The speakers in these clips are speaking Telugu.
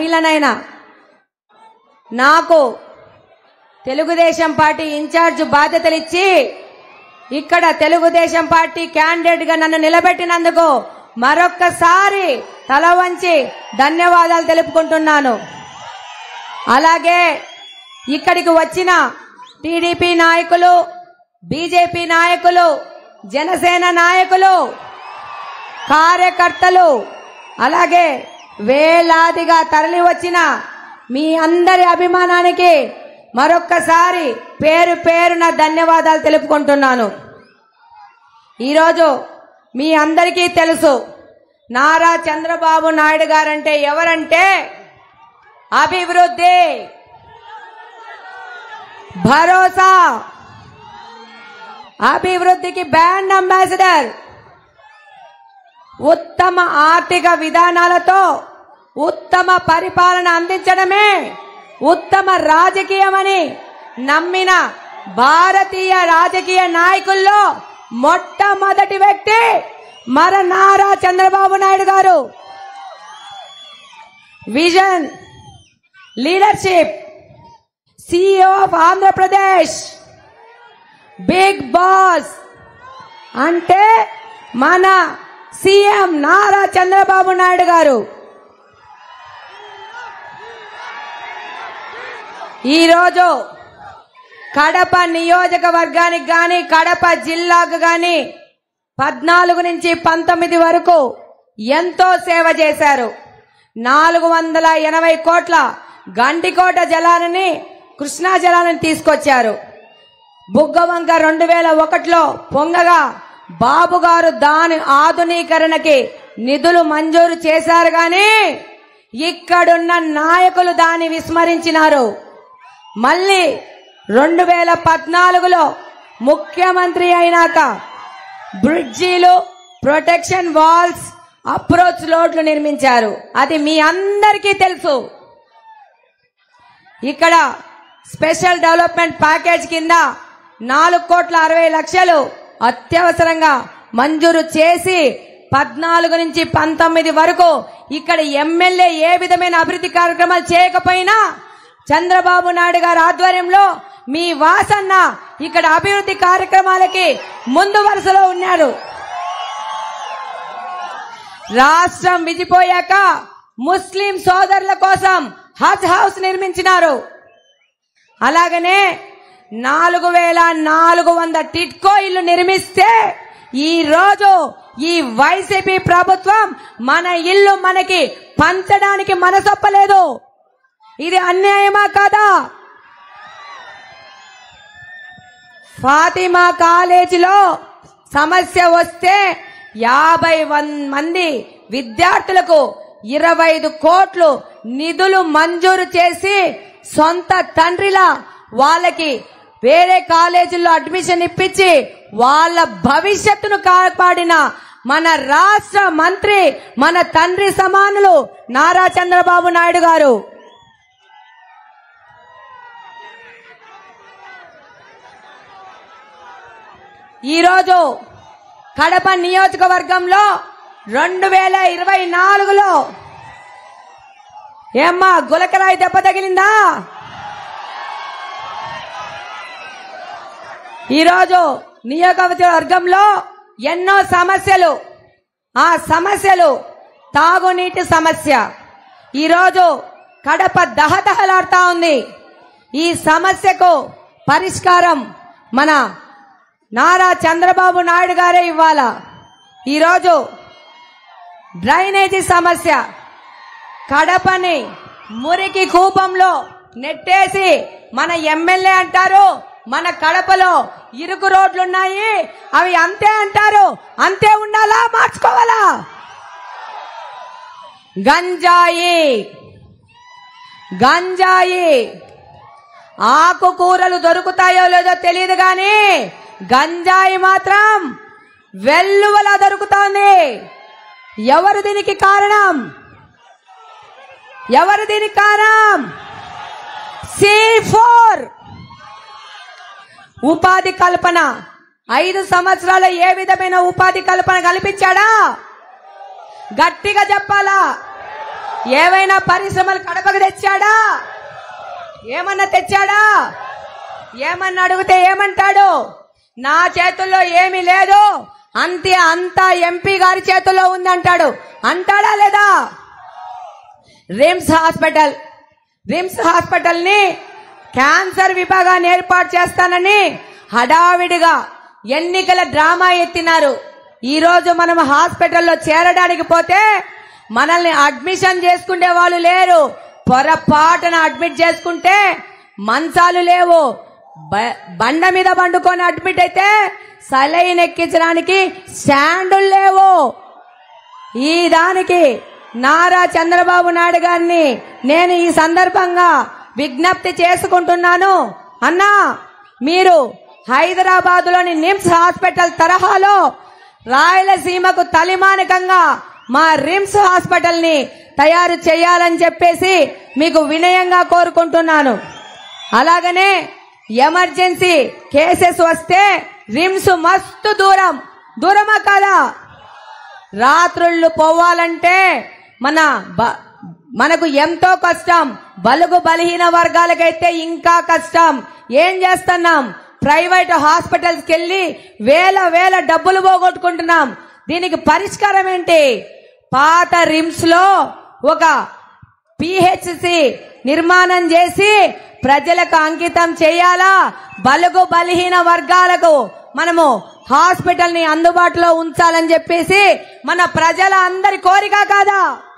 వీళ్ళనైనా నాకు తెలుగుదేశం పార్టీ ఇన్ఛార్జ్ బాధ్యతలు ఇచ్చి ఇక్కడ తెలుగుదేశం పార్టీ క్యాండిడేట్ గా నన్ను నిలబెట్టినందుకు మరొక్కసారి తల వంచి ధన్యవాదాలు తెలుపుకుంటున్నాను అలాగే ఇక్కడికి వచ్చిన టీడీపీ నాయకులు బీజేపీ నాయకులు జనసేన నాయకులు కార్యకర్తలు అలాగే వేలాదిగా తరలి వచ్చిన మీ అందరి అభిమానానికి మరొక్కసారి పేరు పేరున ధన్యవాదాలు తెలుపుకుంటున్నాను ఈరోజు మీ అందరికీ తెలుసు నారా చంద్రబాబు నాయుడు గారంటే ఎవరంటే అభివృద్ధి భరోసా అభివృద్ధికి బ్రాండ్ అంబాసిడర్ ఉత్తమ ఆర్థిక విధానాలతో ఉత్తమ పరిపాలన అందించడమే ఉత్తమ రాజకీయమని నమ్మిన భారతీయ రాజకీయ నాయకుల్లో మొట్టమొదటి వ్యక్తి మన నారా చంద్రబాబు నాయుడు గారు vision leadership CEO of Andhra Pradesh big boss అంటే మన సీఎం నారా చంద్రబాబు నాయుడు గారు ఈరోజు కడప నియోజకవర్గానికి గాని కడప జిల్లాకు గాని పద్నాలుగు నుంచి పంతొమ్మిది వరకు ఎంతో సేవ చేశారు నాలుగు వందల ఎనభై కోట్ల గండికోట జలాలని కృష్ణా జలాలను తీసుకొచ్చారు బుగ్గవంక రెండు వేల ఒకటిలో పొంగగా బాబు గారు దాని ఆధునీకరణకి నిధులు మంజూరు చేశారు గాని ఇక్కడున్న నాయకులు దాన్ని విస్మరించినారు మళ్ళీ రెండు వేల పద్నాలుగులో ముఖ్యమంత్రి అయినాక బ్రిడ్జీలు ప్రొటెక్షన్ వాల్స్ అప్రోచ్ రోడ్లు నిర్మించారు అది మీ అందరికీ తెలుసు ఇక్కడ స్పెషల్ డెవలప్మెంట్ ప్యాకేజ్ కింద నాలుగు కోట్ల అరవై లక్షలు అత్యవసరంగా మంజూరు చేసి పద్నాలుగు నుంచి పంతొమ్మిది వరకు ఇక్కడ ఎమ్మెల్యే ఏ విధమైన అభివృద్ధి కార్యక్రమాలు చేయకపోయినా చంద్రబాబు నాయుడు గారి ఆధ్వర్యంలో మీ వాసన్న ఇక్కడ అభివృద్ధి కార్యక్రమాలకి ముందు వరుసలో ఉన్నారు రాష్ట్రం విడిపోయాక ముస్లిం సోదరుల కోసం హజ్ హౌస్ నిర్మించినారు అలాగనే నాలుగు వేల నాలుగు వంద టిట్కో ఇల్లు నిర్మిస్తే ఈ రోజు ఈ వైసీపీ ప్రభుత్వం మన ఇల్లు మనకి పంచడానికి మనసొప్పలేదు ఇది అన్యాయమా కాదా ఫాతిమా కాలేజీలో సమస్య వస్తే యాభై వన్ మంది విద్యార్థులకు ఇరవై ఐదు కోట్లు నిధులు మంజూరు చేసి సొంత తండ్రిలా వాళ్ళకి వేరే కాలేజీల్లో అడ్మిషన్ ఇప్పించి వాళ్ళ భవిష్యత్తును కాపాడిన మన రాష్ట్ర మంత్రి మన తండ్రి సమానులు నారా చంద్రబాబు నాయుడు గారు ఈరోజు కడప నియోజకవర్గంలో రెండు వేల ఇరవై నాలుగులో ఏమ్మా గులకరాయి దెబ్బ తగిలిందా ఈరోజు నియోజకవర్గంలో ఎన్నో సమస్యలు ఆ సమస్యలు తాగునీటి సమస్య ఈరోజు కడప దహదహలాడుతా ఉంది ఈ సమస్యకు పరిష్కారం మన నారా చంద్రబాబు నాయుడు గారే ఇవ్వాలా ఈరోజు డ్రైనేజీ సమస్య కడపని మురికి కూపంలో నెట్టేసి మన ఎమ్మెల్యే అంటారు మన కడపలో ఇరుకు రోడ్లున్నాయి అవి అంతే అంటారు అంతే ఉండాలా మార్చుకోవాలా గంజాయి గంజాయి ఆకుకూరలు దొరుకుతాయో లేదో తెలియదు గాని గంజాయి మాత్రం వెల్లువలా దొరుకుతోంది ఎవరు దీనికి కారణం ఎవరు దీనికి కారణం సి ఫోర్ ఉపాధి కల్పన ఐదు సంవత్సరాలు ఏ విధమైన ఉపాధి కల్పన కల్పించాడా గట్టిగా చెప్పాలా ఏవైనా పరిశ్రమలు కడప ఏమన్నా తెచ్చాడా ఏమన్నా అడిగితే ఏమంటాడు నా చేతుల్లో ఏమీ లేదు అంతే అంతా ఎంపీ గారి చేతుల్లో ఉందంటాడు అంటాడా లేదా రిమ్స్ హాస్పిటల్ రిమ్స్ హాస్పిటల్ ని క్యాన్సర్ విభాగాన్ని ఏర్పాటు చేస్తానని హడావిడిగా ఎన్నికల డ్రామా ఎత్తినారు ఈ రోజు మనం హాస్పిటల్లో చేరడానికి పోతే మనల్ని అడ్మిషన్ చేసుకునే వాళ్ళు లేరు పొరపాటున అడ్మిట్ చేసుకుంటే మంచాలు లేవు బ- బండ మీద పండుకొని అడ్మిట్ అయితే సలైన్ ఎక్కించడానికి స్టాండులు లేవు ఈ దానికి నారా చంద్రబాబు నాయుడు గారిని నేను ఈ సందర్భంగా విజ్ఞప్తి చేసుకుంటున్నాను అన్నా మీరు హైదరాబాద్ లోని నిమ్స్ హాస్పిటల్ తరహాలో రాయలసీమకు తలిమానికంగా మా రిమ్స్ హాస్పిటల్ ని తయారు చేయాలని చెప్పేసి మీకు వినయంగా కోరుకుంటున్నాను అలాగనే ఎమర్జెన్సీ కేసెస్ వస్తే రిమ్స్ మస్తు దూరం దూరమా కాదా రాత్రుళ్ళు పోవాలంటే మన బ- మనకు ఎంతో కష్టం బలుగు బలహీన వర్గాలకైతే ఇంకా కష్టం ఏం చేస్తున్నాం ప్రైవేట్ హాస్పిటల్స్కి వెళ్ళి వేల వేల డబ్బులు పోగొట్టుకుంటున్నాం దీనికి పరిష్కారం ఏంటి పాత రిమ్స్ లో ఒక పిహెచ్సి నిర్మాణం చేసి ప్రజలకు అంకితం చేయాలా బలుగు బలహీన వర్గాలకు మనము హాస్పిటల్ ని అందుబాటులో ఉంచాలని చెప్పేసి మన ప్రజల అందరి కోరిక కాదా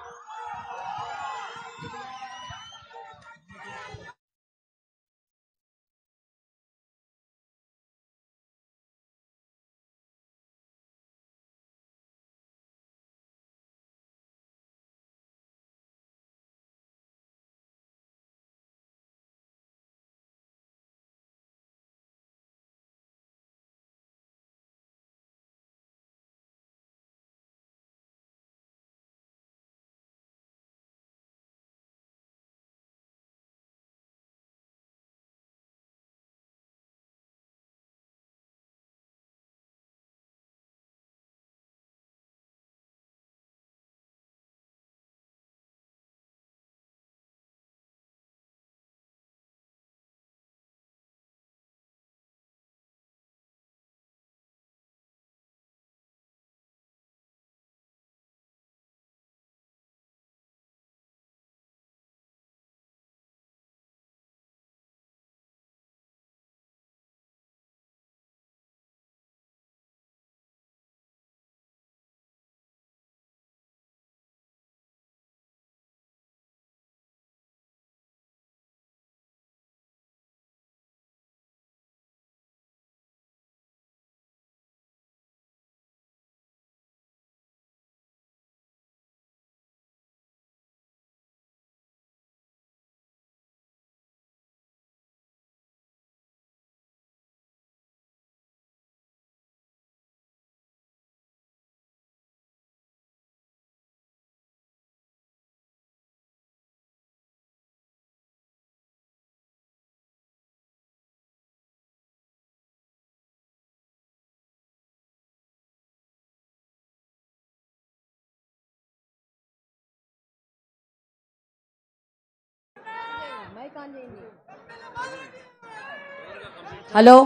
హలో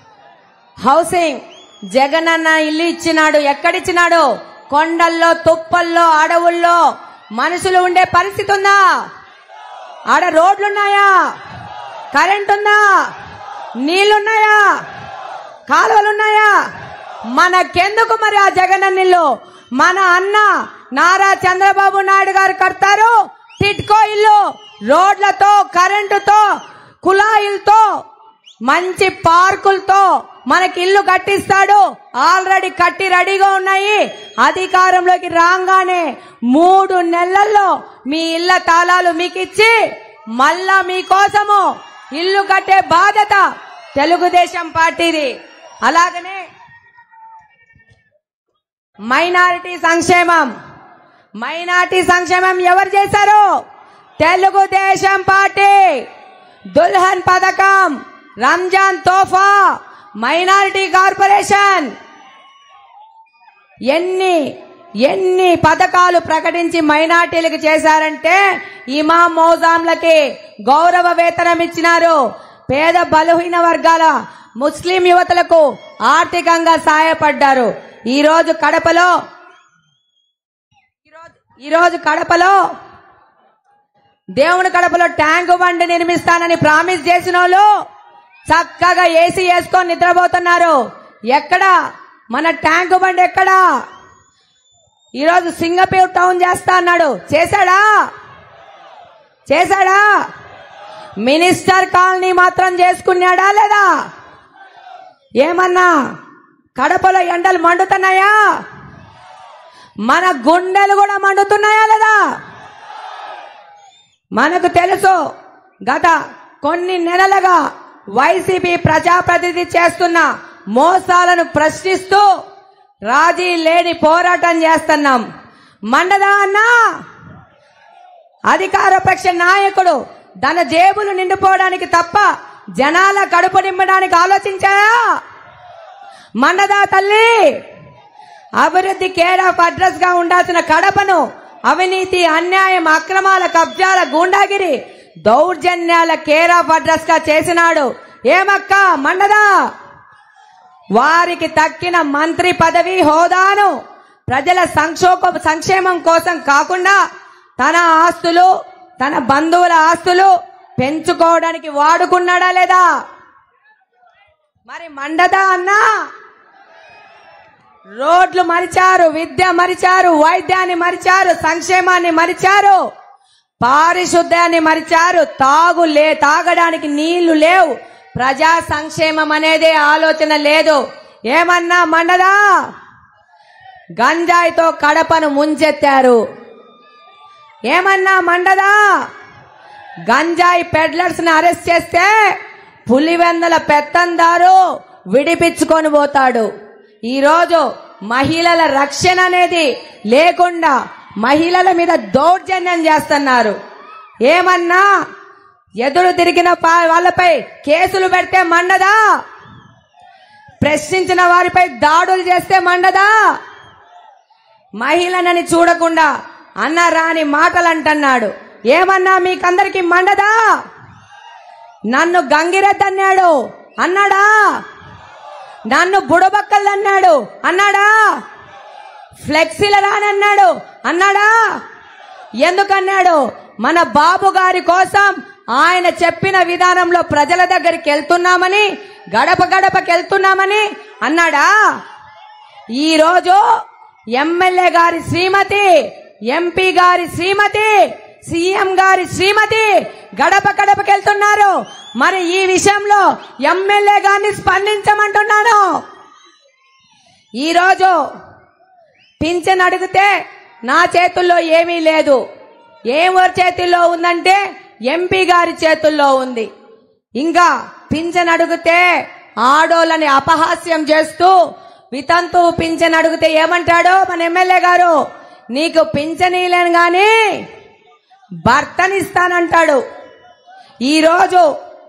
హౌసింగ్ జగన్ అన్న ఇల్లు ఇచ్చినాడు ఎక్కడిచ్చినాడు కొండల్లో తుప్పల్లో అడవుల్లో మనుషులు ఉండే పరిస్థితి ఉందా ఆడ రోడ్లున్నాయా కరెంట్ ఉందా నీళ్లున్నాయా కాలువలున్నాయా మనకెందుకు మరి ఆ జగనన్న ఇల్లు మన అన్న నారా చంద్రబాబు నాయుడు గారు కడతారు టిట్కో ఇల్లు రోడ్లతో కరెంటుతో కుళాయిలతో మంచి పార్కులతో మనకి ఇల్లు కట్టిస్తాడు ఆల్రెడీ కట్టి రెడీగా ఉన్నాయి అధికారంలోకి రాగానే మూడు నెలల్లో మీ ఇళ్ల తాళాలు మీకు ఇచ్చి మళ్ళా మీకోసము ఇల్లు కట్టే బాధ్యత తెలుగుదేశం పార్టీది అలాగనే మైనారిటీ సంక్షేమం మైనారిటీ సంక్షేమం ఎవరు చేశారు తెలుగుదేశం పార్టీ దుల్హన్ పథకం రంజాన్ తోఫా మైనారిటీ కార్పొరేషన్ ఎన్ని ఎన్ని పథకాలు ప్రకటించి మైనార్టీలకు చేశారంటే ఇమా మౌజాంలకి గౌరవ వేతనం ఇచ్చినారు పేద బలహీన వర్గాల ముస్లిం యువతలకు ఆర్థికంగా సాయపడ్డారు ఈ రోజు కడపలో ఈరోజు- ఈరోజు కడపలో దేవుని కడపలో ట్యాంకు బండి నిర్మిస్తానని ప్రామిస్ చేసిన వాళ్ళు చక్కగా ఏసీ వేసుకొని నిద్రపోతున్నారు ఎక్కడ మన ట్యాంకు బండి ఎక్కడా ఈరోజు సింగపూర్ టౌన్ చేస్తా అన్నాడు చేశాడా చేశాడా మినిస్టర్ కాలనీ మాత్రం చేసుకున్నాడా లేదా ఏమన్నా కడపలో ఎండలు మండుతున్నాయా మన గుండెలు కూడా మండుతున్నాయా లేదా మనకు తెలుసు గత కొన్ని నెలలుగా వైసీపీ ప్రజాప్రతినిధి చేస్తున్న మోసాలను ప్రశ్నిస్తూ రాజీ లేని పోరాటం చేస్తున్నాం మండదా అన్నా అధికార పక్ష నాయకుడు తన జేబులు నిండిపోవడానికి తప్ప జనాల కడుపు నింపడానికి ఆలోచించాయా మండదా తల్లి అభివృద్ధి కేర్ ఆఫ్ అడ్రస్ గా ఉండాల్సిన కడపను అవినీతి అన్యాయం అక్రమాల కబ్జాల గూండాగిరి దౌర్జన్యాల కేర్ ఆఫ్ అడ్రస్ గా చేసినాడు ఏమక్క మండదా వారికి తక్కిన మంత్రి పదవి హోదాను ప్రజల సంక్షోభ సంక్షేమం కోసం కాకుండా తన ఆస్తులు తన బంధువుల ఆస్తులు పెంచుకోవడానికి వాడుకున్నాడా లేదా మరి మండదా అన్నా రోడ్లు మరిచారు విద్య మరిచారు వైద్యాన్ని మరిచారు సంక్షేమాన్ని మరిచారు పారిశుద్ధ్యాన్ని మరిచారు తాగు లే తాగడానికి నీళ్లు లేవు ప్రజా సంక్షేమం అనేది ఆలోచన లేదు ఏమన్నా మండదా గంజాయితో కడపను ముంచెత్తారు ఏమన్నా మండదా గంజాయి పెడ్లర్స్ ని అరెస్ట్ చేస్తే పులివెందల పెత్తందారు విడిపించుకొని పోతాడు ఈరోజు మహిళల రక్షణ అనేది లేకుండా మహిళల మీద దౌర్జన్యం చేస్తున్నారు ఏమన్నా ఎదురు తిరిగిన పా- వాళ్ళపై కేసులు పెడితే మండదా ప్రశ్నించిన వారిపై దాడులు చేస్తే మండదా మహిళనని చూడకుండా అన్న రాని మాటలు అంటున్నాడు ఏమన్నా మీకందరికి మండదా నన్ను గంగిరెద్దు అన్నాడు అన్నాడా నన్ను బుడబక్కలు అన్నాడు అన్నాడా ఫ్లెక్సీల రానన్నాడు అన్నాడా ఎందుకన్నాడు మన బాబు గారి కోసం ఆయన చెప్పిన విధానంలో ప్రజల దగ్గరికి వెళ్తున్నామని గడప గడపకి వెళ్తున్నామని అన్నాడా ఈ రోజు ఎమ్మెల్యే గారి శ్రీమతి ఎంపీ గారి శ్రీమతి సీఎం గారి శ్రీమతి గడప గడపకి వెళ్తున్నారు మరి ఈ విషయంలో ఎమ్మెల్యే గారిని స్పందించమంటున్నాను ఈరోజు పింఛన్ అడిగితే నా చేతుల్లో ఏమీ లేదు ఎవరి చేతుల్లో ఉందంటే ఎంపీ గారి చేతుల్లో ఉంది ఇంకా పింఛన్ అడిగితే ఆడోళ్ళని అపహాస్యం చేస్తూ వితంతు పింఛన్ అడిగితే ఏమంటాడు మన ఎమ్మెల్యే గారు నీకు పింఛనీలేను గాని భర్తనిస్తానంటాడు ఈరోజు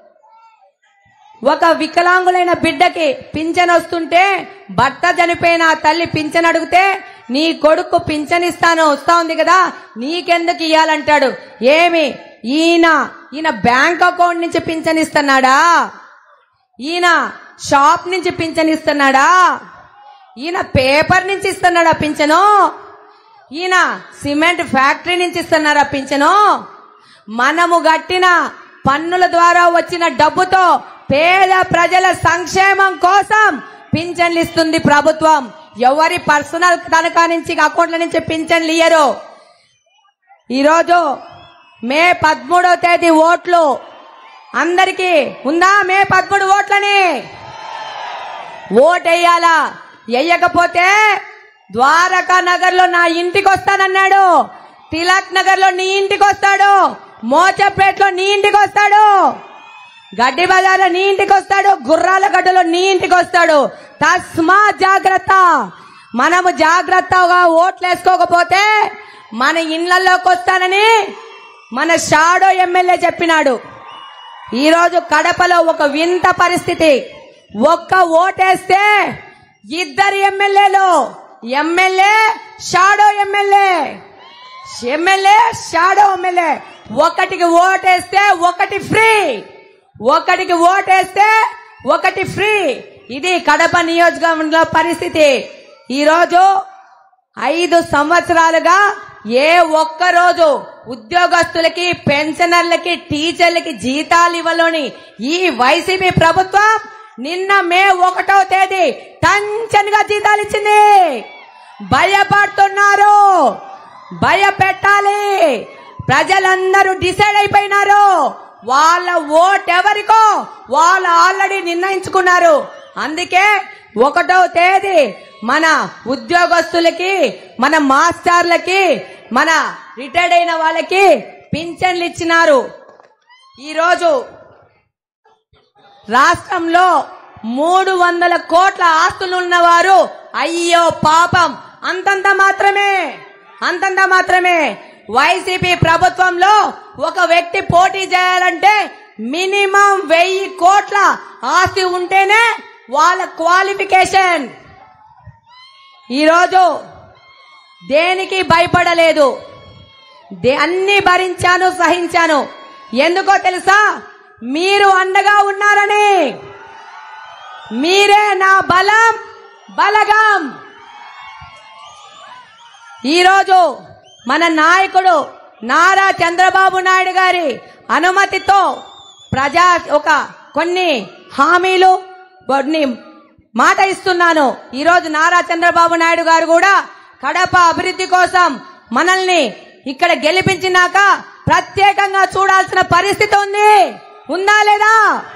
ఒక వికలాంగులైన బిడ్డకి పింఛన్ వస్తుంటే భర్త చనిపోయిన ఆ తల్లి పింఛన్ అడిగితే నీ కొడుకు పింఛన్ ఇస్తాను వస్తా ఉంది కదా నీకెందుకు ఇయ్యాలంటాడు ఏమి ఈయన ఈయన బ్యాంక్ అకౌంట్ నుంచి పింఛన్ ఇస్తున్నాడా ఈయన షాప్ నుంచి పింఛన్ ఇస్తున్నాడా ఈయన పేపర్ నుంచి ఇస్తున్నాడా పింఛను ఈయన సిమెంట్ ఫ్యాక్టరీ నుంచి ఇస్తున్నారా పింఛను మనము గట్టిన పన్నుల ద్వారా వచ్చిన డబ్బుతో పేద ప్రజల సంక్షేమం కోసం పింఛన్లు ఇస్తుంది ప్రభుత్వం ఎవరి పర్సనల్ తనఖా నుంచి అకౌంట్ల నుంచి పింఛన్లు ఇయ్యరు ఈరోజు మే పదమూడవ తేదీ ఓట్లు అందరికీ ఉందా మే పదమూడు ఓట్లని ఓటెయ్యాలా వెయ్యకపోతే ద్వారకా నగర్ లో నా ఇంటికి వస్తానన్నాడు తిలక్ నగర్ లో నీ ఇంటికి వస్తాడు మోచపేటలో నీ ఇంటికి వస్తాడు గడ్డి బజార్లో నీ ఇంటికి వస్తాడు గుర్రాల గడ్డలో నీ ఇంటికి వస్తాడు తస్మా జాగ్రత్త మనము జాగ్రత్తగా ఓట్లు వేసుకోకపోతే మన ఇళ్లలోకి వస్తానని మన షాడో ఎమ్మెల్యే చెప్పినాడు ఈరోజు కడపలో ఒక వింత పరిస్థితి ఒక్క ఓటేస్తే ఇద్దరు ఎమ్మెల్యేలు MLA shadow MLA MLA shadow MLA ఒకటికి ఓటేస్తే ఒకటి ఫ్రీ ఒకటికి ఓటేస్తే ఒకటి ఫ్రీ ఇది కడప నియోజకవర్గంలో పరిస్థితి ఈరోజు ఐదు సంవత్సరాలుగా ఏ ఒక్క రోజు ఉద్యోగస్తులకి పెన్షనర్లకి టీచర్లకి జీతాలు ఇవ్వలోని ఈ వైసీపీ ప్రభుత్వం నిన్న మే ఒకటో తేదీ టంచన్గా జీతాలు ఇచ్చింది భయపడుతున్నారు భయపెట్టాలి ప్రజలందరూ డిసైడ్ అయిపోయినారు వాళ్ళ ఓట్ ఎవరికో వాళ్ళు ఆల్రెడీ నిర్ణయించుకున్నారు అందుకే ఒకటో తేదీ మన ఉద్యోగస్తులకి మన మాస్టర్లకి మన రిటైర్డ్ అయిన వాళ్ళకి పింఛన్లు ఇచ్చినారు ఈరోజు రాష్ట్రంలో మూడు వందల కోట్ల ఆస్తులు ఉన్నవారు అయ్యో పాపం అంతంత మాత్రమే అంతంత మాత్రమే వైసీపీ ప్రభుత్వంలో ఒక వ్యక్తి పోటీ చేయాలంటే మినిమం వెయ్యి కోట్ల ఆస్తి ఉంటేనే వాళ్ళ క్వాలిఫికేషన్ ఈరోజు దేనికి భయపడలేదు దే- అన్ని భరించాను సహించాను ఎందుకో తెలుసా మీరు అండగా ఉన్నారని మీరే నా బలం బలగం ఈరోజు మన నాయకుడు నారా చంద్రబాబు నాయుడు గారి అనుమతితో ప్రజా ఒక కొన్ని హామీలు కొన్ని మాట ఇస్తున్నాను ఈరోజు నారా చంద్రబాబు నాయుడు గారు కూడా కడప అభివృద్ధి కోసం మనల్ని ఇక్కడ గెలిపించినాక ప్రత్యేకంగా చూడాల్సిన పరిస్థితి ఉంది ఉందా లేదా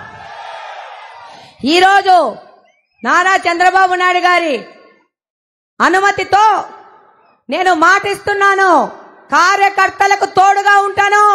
ఈరోజు నారా చంద్రబాబు నాయుడు గారి అనుమతితో నేను మాటిస్తున్నాను కార్యకర్తలకు తోడుగా ఉంటాను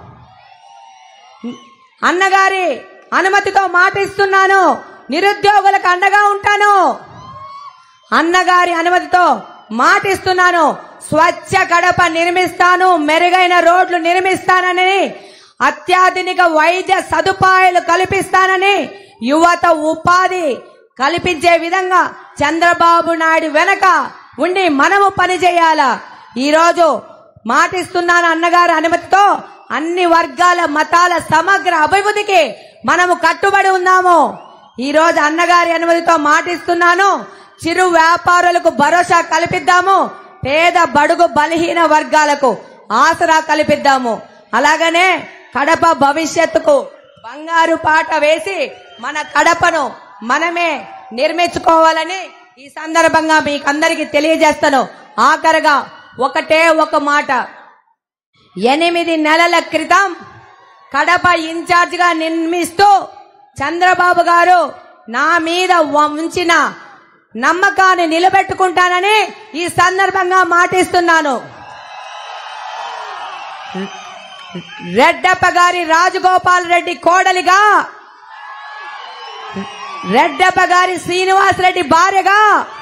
అన్నగారి అనుమతితో మాటిస్తున్నాను నిరుద్యోగులకు అండగా ఉంటాను అన్నగారి అనుమతితో మాటిస్తున్నాను స్వచ్ఛ కడప నిర్మిస్తాను మెరుగైన రోడ్లు నిర్మిస్తానని అత్యాధునిక వైద్య సదుపాయాలు కల్పిస్తానని యువత ఉపాధి కల్పించే విధంగా చంద్రబాబు నాయుడు వెనక ఉండి మనము పనిచేయాలా ఈరోజు మాటిస్తున్నాను అన్నగారి అనుమతితో అన్ని వర్గాల మతాల సమగ్ర అభివృద్ధికి మనము కట్టుబడి ఉన్నాము ఈ రోజు అన్నగారి అనుమతితో మాటిస్తున్నాను చిరు వ్యాపారులకు భరోసా కల్పిద్దాము పేద బడుగు బలహీన వర్గాలకు ఆసరా కల్పిద్దాము అలాగనే కడప భవిష్యత్తుకు బంగారు పాట వేసి మన కడపను మనమే నిర్మించుకోవాలని ఈ సందర్భంగా మీకు అందరికీ తెలియజేస్తాను ఆఖరగా ఒకటే ఒక మాట ఎనిమిది నెలల క్రితం కడప ఇన్ఛార్జ్ గా నిర్మిస్తూ చంద్రబాబు గారు నా మీద వ- ఉంచిన నమ్మకాన్ని నిలబెట్టుకుంటానని ఈ సందర్భంగా మాటిస్తున్నాను రెడ్డప్ప గారి రాజగోపాల్ రెడ్డి కోడలిగా రెడ్డప్ప గారి శ్రీనివాస్ రెడ్డి భార్యగా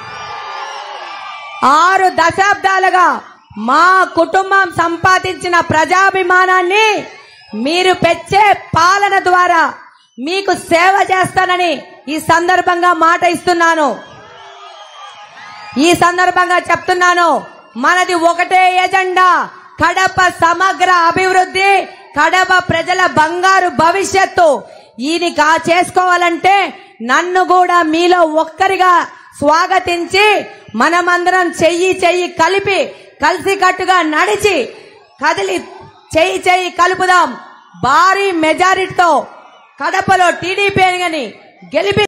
ఆరు దశాబ్దాలుగా మా కుటుంబం సంపాదించిన ప్రజాభిమానాన్ని మీరు పెంచే పాలన ద్వారా మీకు సేవ చేస్తానని ఈ సందర్భంగా మాట ఇస్తున్నాను ఈ సందర్భంగా చెప్తున్నాను మనది ఒకటే ఎజెండా కడప సమగ్ర అభివృద్ధి కడప ప్రజల బంగారు భవిష్యత్తు ఈయన కా చేసుకోవాలంటే నన్ను కూడా మీలో ఒక్కరిగా స్వాగతించి మనమందరం చెయ్యి చెయ్యి కలిపి కలిసికట్టుగా నడిచి కదిలి చెయ్యి చెయ్యి కలుపుదాం భారీ మెజారిటీతో కడపలో టీడీపీ అని గెలిపి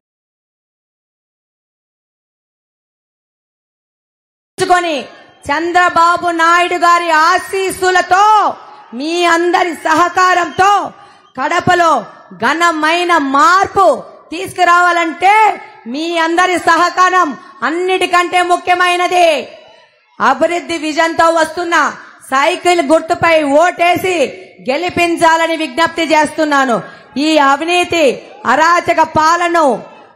ఉంచుకొని చంద్రబాబు నాయుడు గారి ఆశీస్సులతో మీ అందరి సహకారంతో కడపలో ఘనమైన మార్పు తీసుకురావాలంటే మీ అందరి సహకారం అన్నిటికంటే ముఖ్యమైనది అభివృద్ధి విజన్తో వస్తున్న సైకిల్ గుర్తుపై ఓటేసి గెలిపించాలని విజ్ఞప్తి చేస్తున్నాను ఈ అవినీతి అరాచక పాలను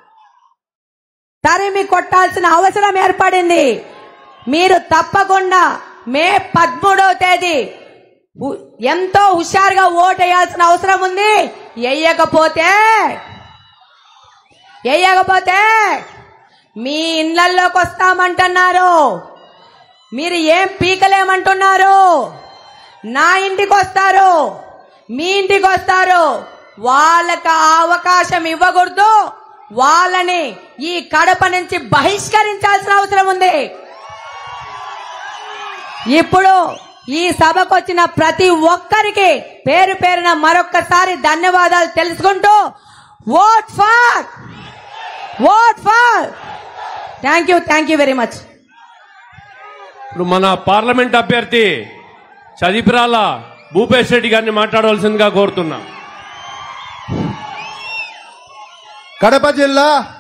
తరిమి కొట్టాల్సిన అవసరం ఏర్పడింది మీరు తప్పకుండా మే పదమూడవ తేదీ ఉ- ఎంతో హుషారుగా ఓటేయాల్సిన అవసరం ఉంది వెయ్యకపోతే వెయ్యకపోతే మీ ఇళ్లలోకి వస్తామంటున్నారు మీరు ఏం పీకలేమంటున్నారు నా ఇంటికి వస్తారు మీ ఇంటికి వస్తారు వాళ్ళకి ఆ అవకాశం ఇవ్వకూడదు వాళ్ళని ఈ కడప నుంచి బహిష్కరించాల్సిన అవసరం ఉంది ఇప్పుడు ఈ సభకు వచ్చిన ప్రతి ఒక్కరికి పేరు పేరున మరొక్కసారి ధన్యవాదాలు తెలుసుకుంటూ vote for vote for thank you thank you very much ఇప్పుడు మన పార్లమెంట్ అభ్యర్థి చదిపిరాల భూపేష్ రెడ్డి గారిని మాట్లాడవలసిందిగా కోరుతున్నా కడప జిల్లా